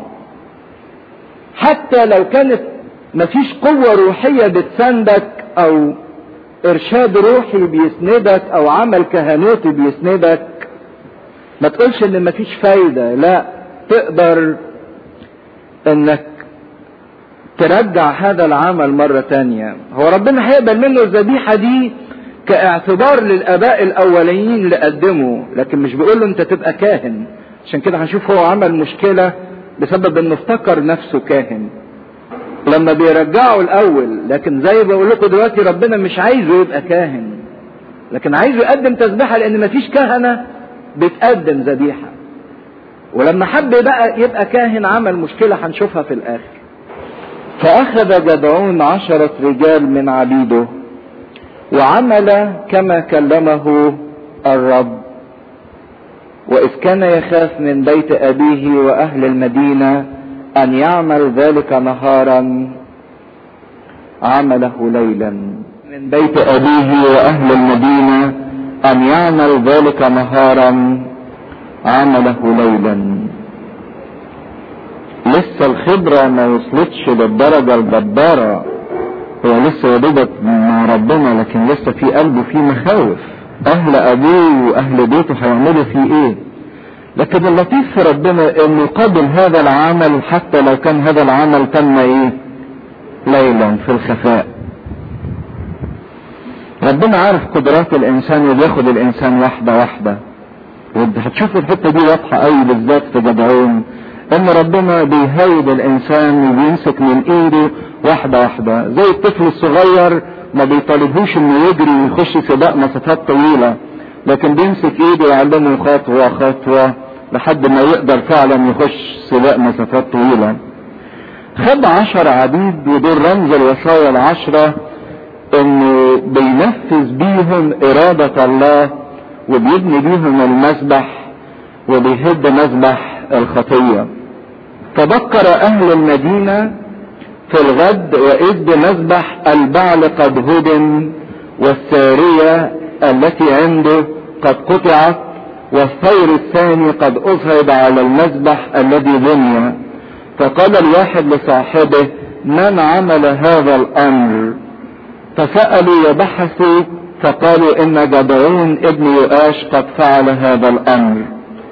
حتى لو كانت مفيش قوة روحية بتساندك او ارشاد روحي بيسندك او عمل كهنوتي بيسندك ما تقولش ان مفيش فايدة لا تقدر انك ترجع هذا العمل مرة تانية هو ربنا هيقبل منه الذبيحة دي كاعتبار للاباء الاولين اللي قدموا لكن مش بيقول له انت تبقى كاهن عشان كده هنشوف هو عمل مشكلة بسبب انه افتكر نفسه كاهن لما بيرجعوا الاول لكن زي بقول لكم دلوقتي ربنا مش عايزه يبقى كاهن لكن عايزه يقدم تسبيحه لان مفيش كهنه بتقدم ذبيحه ولما حب بقى يبقى كاهن عمل مشكله هنشوفها في الاخر فاخذ جدعون عشره رجال من عبيده وعمل كما كلمه الرب واذ كان يخاف من بيت ابيه واهل المدينه أن يعمل ذلك نهارا عمله ليلا من بيت أبيه وأهل المدينة أن يعمل ذلك نهارا عمله ليلا لسه الخبرة ما وصلتش للدرجة الجبارة هو لسه يدوبك مع ربنا لكن لسه في قلبه في مخاوف اهل ابوه واهل بيته هيعملوا فيه ايه لكن اللطيف في ربنا انه قبل هذا العمل حتى لو كان هذا العمل تم ايه ليلا في الخفاء ربنا عارف قدرات الانسان وبياخد الانسان واحدة واحدة وهتشوفوا الحتة دي واضحة قوي بالذات في جدعون ان ربنا بيهيد الانسان وبيمسك من ايده واحدة واحدة زي الطفل الصغير ما بيطالبوش انه يجري ويخش سباق مسافات طويلة لكن بيمسك ايده ويعلمه خطوة خطوة لحد ما يقدر فعلا يخش سباق مسافات طويلة خد عشر عبيد ودول رمز الوصايا العشرة انه بينفذ بيهم ارادة الله وبيبني بيهم المسبح وبيهد مسبح الخطية تذكر اهل المدينة في الغد واذ بمسبح البعل قد هدم والسارية التي عنده قد قطعت والثور الثاني قد اصهد على المسبح الذي بني فقال الواحد لصاحبه من عمل هذا الامر فسألوا وبحثوا فقالوا ان جدعون ابن يؤاش قد فعل هذا الامر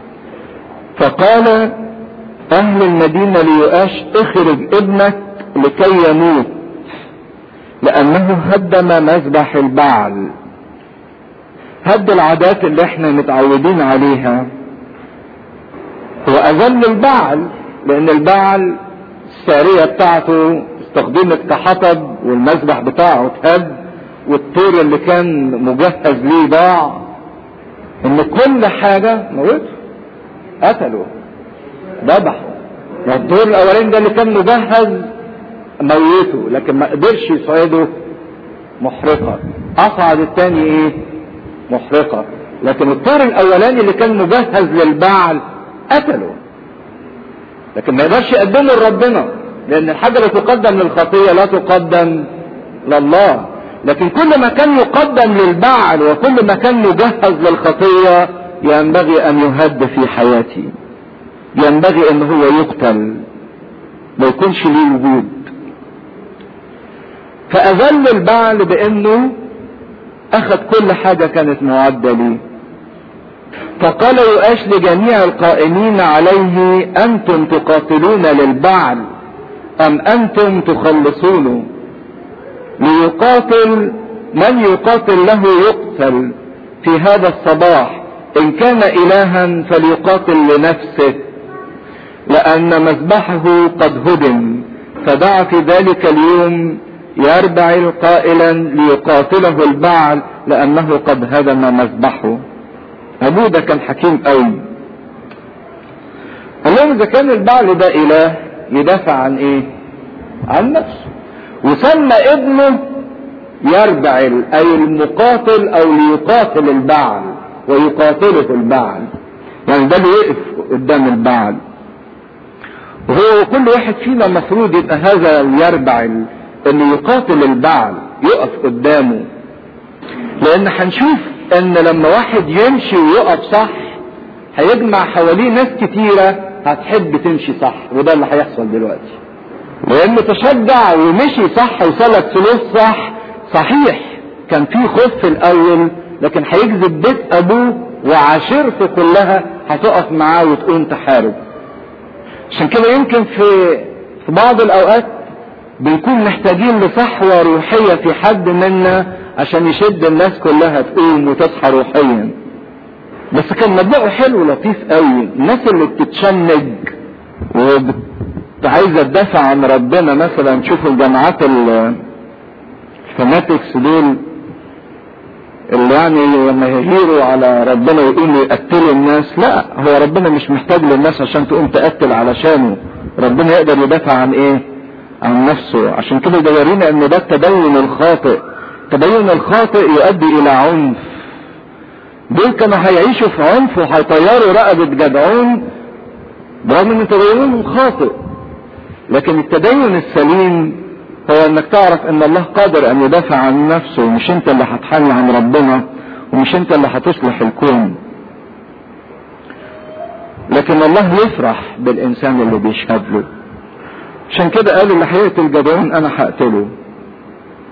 فقال اهل المدينة ليؤاش اخرج ابنك لكي يموت لانه هدم مذبح البعل هد العادات اللي احنا متعودين عليها هو اذل البعل لان البعل السارية بتاعته استخدمت كحطب والمذبح بتاعه اتهد والطور اللي كان مجهز ليه ضاع ان كل حاجة موته قتله ذبحه والطور الاولاني ده اللي كان مجهز موته لكن ما قدرش يصعده محرقة اصعد التاني ايه محرقة لكن الطور الاولاني اللي كان مجهز للبعل قتله لكن ما يقدرش يقدمه لربنا لان الحاجة اللي تقدم للخطية لا تقدم لله لكن كل ما كان يقدم للبعل وكل ما كان مجهز للخطية ينبغي ان يهد في حياتي ينبغي ان هو يقتل ما يكونش ليه وجود فاذل البعل بانه اخذ كل حاجة كانت معدة ليه فقال يؤاش لجميع القائمين عليه انتم تقاتلون للبعل ام انتم تخلصونه ليقاتل من يقاتل له يقتل في هذا الصباح ان كان الها فليقاتل لنفسه لان مذبحه قد هدم فدعا في ذلك اليوم يربع قائلا ليقاتله البعل لانه قد هدم مذبحه ابوه ده كان حكيم قوي قال لهم اذا كان البعل ده اله يدافع عن ايه عن نفسه وسمى ابنه يربعل اي المقاتل او ليقاتل البعل ويقاتله البعل يعني ده اللي يقف قدام البعل وهو كل واحد فينا مفروض يبقى هذا يربعل انه يقاتل البعل يقف قدامه لان هنشوف ان لما واحد يمشي ويقف صح هيجمع حواليه ناس كتيرة هتحب تمشي صح وده اللي هيحصل دلوقتي لانه تشجع ومشي صح وسلك سلوك صح صحيح كان في خوف في الاول لكن هيجذب بيت ابوه وعشيرته كلها هتقف معاه وتقوم تحارب عشان كده يمكن في في بعض الاوقات بنكون محتاجين لصحوة روحية في حد منا عشان يشد الناس كلها تقوم وتصحى روحيا بس كان مبدأه حلو لطيف قوي الناس اللي بتتشنج وعايزة تدافع عن ربنا مثلا شوفوا الجماعات الفاناتكس دول اللي يعني لما يغيروا على ربنا ويقوموا يقتلوا الناس لا هو ربنا مش محتاج للناس عشان تقوم تقتل علشانه ربنا يقدر يدافع عن ايه عن نفسه عشان كده ده يورينا ان ده التدين الخاطئ التدين الخاطئ يؤدي الى عنف دول كانوا هيعيشوا في عنف وهيطيروا رقبة جدعون برغم ان تدينهم خاطئ لكن التدين السليم هو انك تعرف ان الله قادر ان يدافع عن نفسه ومش انت اللي هتحل عن ربنا ومش انت اللي هتصلح الكون لكن الله يفرح بالانسان اللي بيشهد له عشان كده قالوا اللي هيقتل جدعون انا هقتله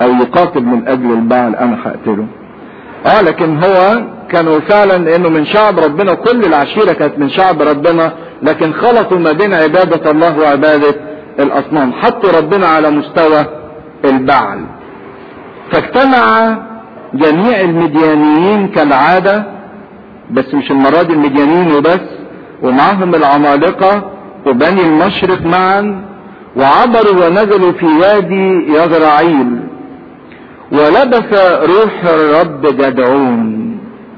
او يقاتل من اجل البعل انا هقتله اه لكن هو كانوا فعلا انه من شعب ربنا كل العشيرة كانت من شعب ربنا لكن خلطوا ما بين عبادة الله وعبادة الاصنام حطوا ربنا على مستوى البعل فاجتمع جميع المديانيين كالعادة بس مش المرة دي المديانيين وبس ومعهم العمالقة وبني المشرق معا وعبروا ونزلوا في وادي يغرعيل ولبس روح الرب جدعون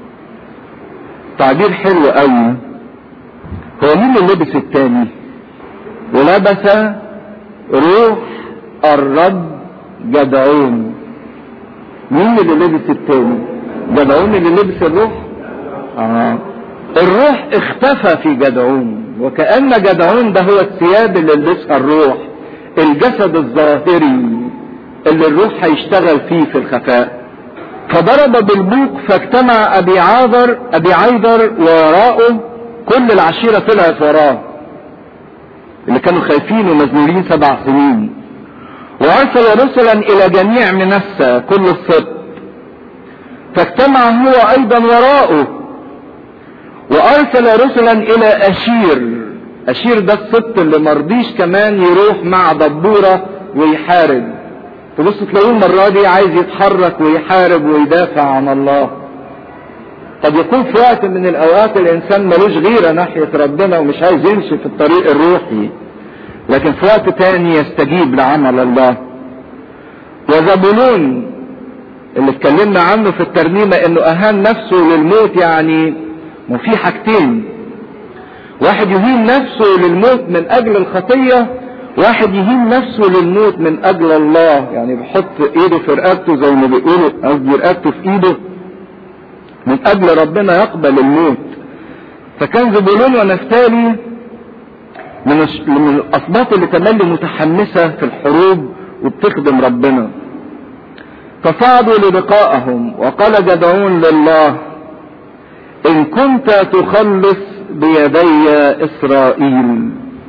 تعبير حلو قوي هو مين اللي لبس التاني ولبس روح الرب جدعون مين اللي لبس التاني جدعون اللي لبس الروح آه. الروح اختفى في جدعون وكأن جدعون ده هو الثياب اللي لبسها الروح الجسد الظاهري اللي الروح هيشتغل فيه في الخفاء فضرب بالبوق فاجتمع ابي عاذر ابي عيدر وراءه كل العشيره طلعت وراه اللي كانوا خايفين ومذنولين سبع سنين وارسل رسلا الى جميع منسى كل السبط فاجتمع هو ايضا وراءه وارسل رسلا الى اشير اشير ده السبط اللي مرضيش كمان يروح مع دبوره ويحارب تبص تلاقيه المرة دي عايز يتحرك ويحارب ويدافع عن الله قد يكون في وقت من الاوقات الانسان ملوش غيرة ناحية ربنا ومش عايز يمشي في الطريق الروحي لكن في وقت تاني يستجيب لعمل الله وزبولون اللي اتكلمنا عنه في الترنيمة انه اهان نفسه للموت يعني وفي حاجتين واحد يهين نفسه للموت من اجل الخطيه واحد يهين نفسه للموت من اجل الله يعني بيحط ايده في رقبته زي ما بيقولوا قصدي رقبته في ايده من اجل ربنا يقبل الموت فكان زبولون ونفتالي من من الاسباط اللي تملي متحمسه في الحروب وبتخدم ربنا فصعدوا للقائهم وقال جدعون لله ان كنت تخلص بيدي اسرائيل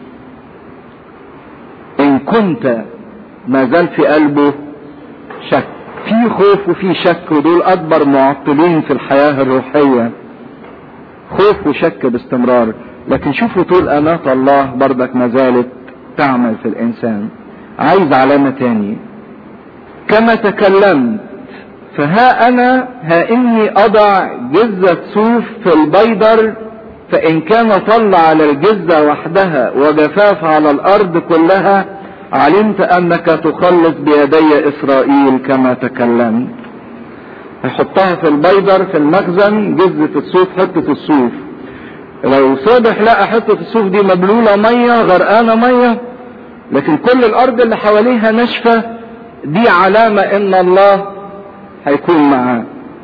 ان كنت ما زال في قلبه شك في خوف وفي شك ودول اكبر معطلين في الحياة الروحية خوف وشك باستمرار لكن شوفوا طول اناة الله بردك ما زالت تعمل في الانسان عايز علامة تاني كما تكلمت فها انا ها اني اضع جزة صوف في البيدر فإن كان طل على الجزة وحدها وجفاف على الأرض كلها علمت أنك تخلص بيدي إسرائيل كما تكلمت هيحطها في البيدر في المخزن جزة الصوف حتة الصوف لو صبح لقى حتة الصوف دي مبلولة مية غرقانة مية لكن كل الأرض اللي حواليها ناشفة دي علامة إن الله هيكون معاه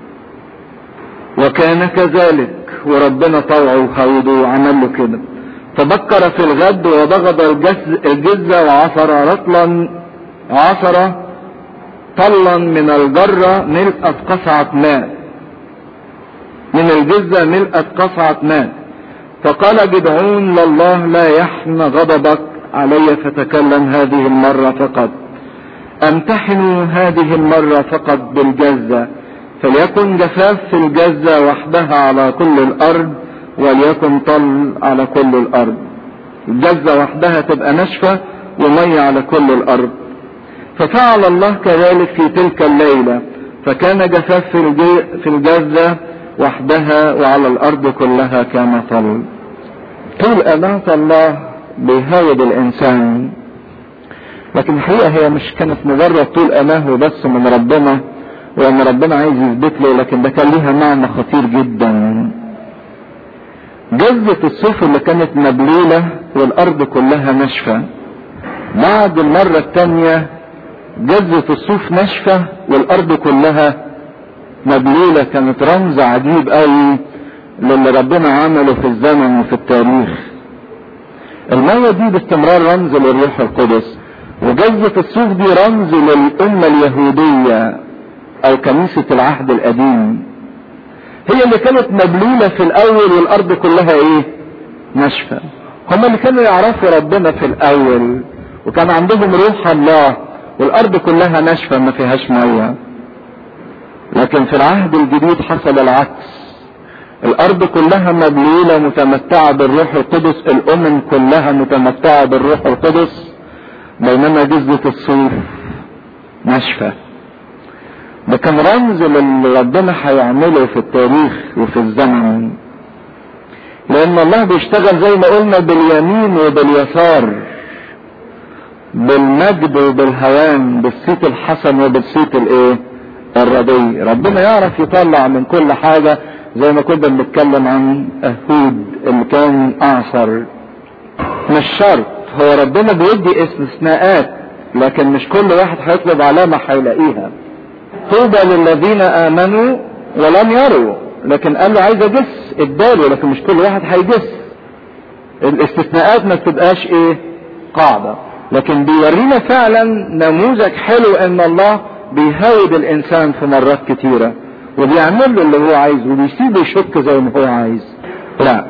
وكان كذلك وربنا طوعه وخوضه وعمل له كده تبكر في الغد وضغط الجز الجزة وعصر رطلا عصر طلا من الجرة ملءت قصعة ماء من الجزة ملءت قصعة ماء فقال جدعون لله لا يحن غضبك علي فتكلم هذه المرة فقط امتحنوا هذه المرة فقط بالجزة فليكن جفاف في الجزة وحدها على كل الأرض وليكن طل على كل الأرض الجزة وحدها تبقى ناشفة ومية على كل الأرض ففعل الله كذلك في تلك الليلة فكان جفاف في الجزة وحدها وعلى الأرض كلها كان طل طول أناة الله بيهاود الإنسان لكن الحقيقة هي مش كانت مجرد طول أناه بس من ربنا وان ربنا عايز يثبت له لكن ده كان ليها معنى خطير جدا جزة الصوف اللي كانت مبلولة والارض كلها ناشفة بعد المرة التانية جزة الصوف ناشفة والارض كلها مبلولة كانت رمز عجيب قوي للي ربنا عمله في الزمن وفي التاريخ المية دي باستمرار رمز للروح القدس وجزة الصوف دي رمز للأمة اليهودية او كنيسة العهد القديم هي اللي كانت مبلولة في الاول والارض كلها ايه ناشفة هم اللي كانوا يعرفوا ربنا في الاول وكان عندهم روح الله والارض كلها ناشفه ما فيهاش ميه لكن في العهد الجديد حصل العكس الارض كلها مبلوله متمتعه بالروح القدس الامم كلها متمتعه بالروح القدس بينما جزة الصوف ناشفه ده كان رمز للي ربنا هيعمله في التاريخ وفي الزمن لان الله بيشتغل زي ما قلنا باليمين وباليسار بالمجد وبالهوان بالصيت الحسن وبالصيت الايه الردي ربنا يعرف يطلع من كل حاجة زي ما كنا بنتكلم عن اهود اللي كان اعصر مش شرط هو ربنا بيدي استثناءات لكن مش كل واحد هيطلب علامة هيلاقيها طوبى للذين امنوا ولم يروا لكن قال له عايز اجس اداله لكن مش كل واحد هيجس الاستثناءات ما بتبقاش ايه قاعدة لكن بيورينا فعلا نموذج حلو ان الله بيهاود الانسان في مرات كتيرة وبيعمل له اللي هو عايزه وبيسيبه يشك زي ما هو عايز لا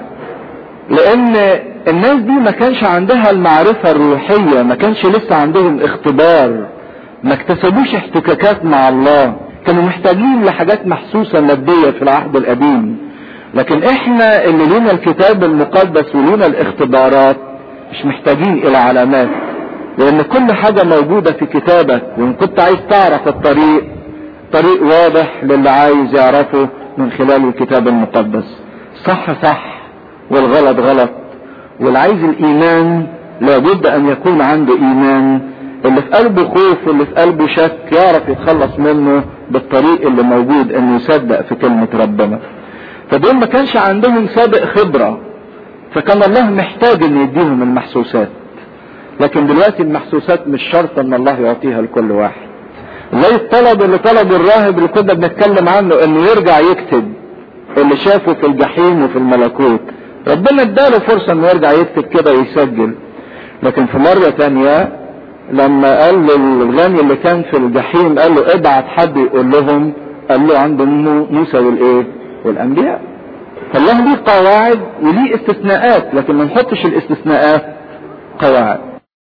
لان الناس دي ما كانش عندها المعرفة الروحية ما كانش لسه عندهم اختبار ما اكتسبوش احتكاكات مع الله كانوا محتاجين لحاجات محسوسة مادية في العهد القديم لكن احنا اللي لينا الكتاب المقدس ولينا الاختبارات مش محتاجين الى علامات لان كل حاجة موجودة في كتابك وان كنت عايز تعرف الطريق طريق واضح للي عايز يعرفه من خلال الكتاب المقدس صح صح والغلط غلط واللي عايز الايمان لابد ان يكون عنده ايمان اللي في قلبه خوف واللي في قلبه شك يعرف يتخلص منه بالطريق اللي موجود انه يصدق في كلمة ربنا فدول ما كانش عندهم سابق خبرة فكان الله محتاج ان يديهم المحسوسات لكن دلوقتي المحسوسات مش شرط ان الله يعطيها لكل واحد زي الطلب اللي طلبه الراهب اللي كنا بنتكلم عنه انه يرجع يكتب اللي شافه في الجحيم وفي الملكوت ربنا اداله فرصة انه يرجع يكتب كده ويسجل لكن في مرة تانية لما قال للغني اللي كان في الجحيم قال له ابعت حد يقول لهم قال له عند موسى والايه والانبياء فالله ليه قواعد وليه استثناءات لكن ما نحطش الاستثناءات قواعد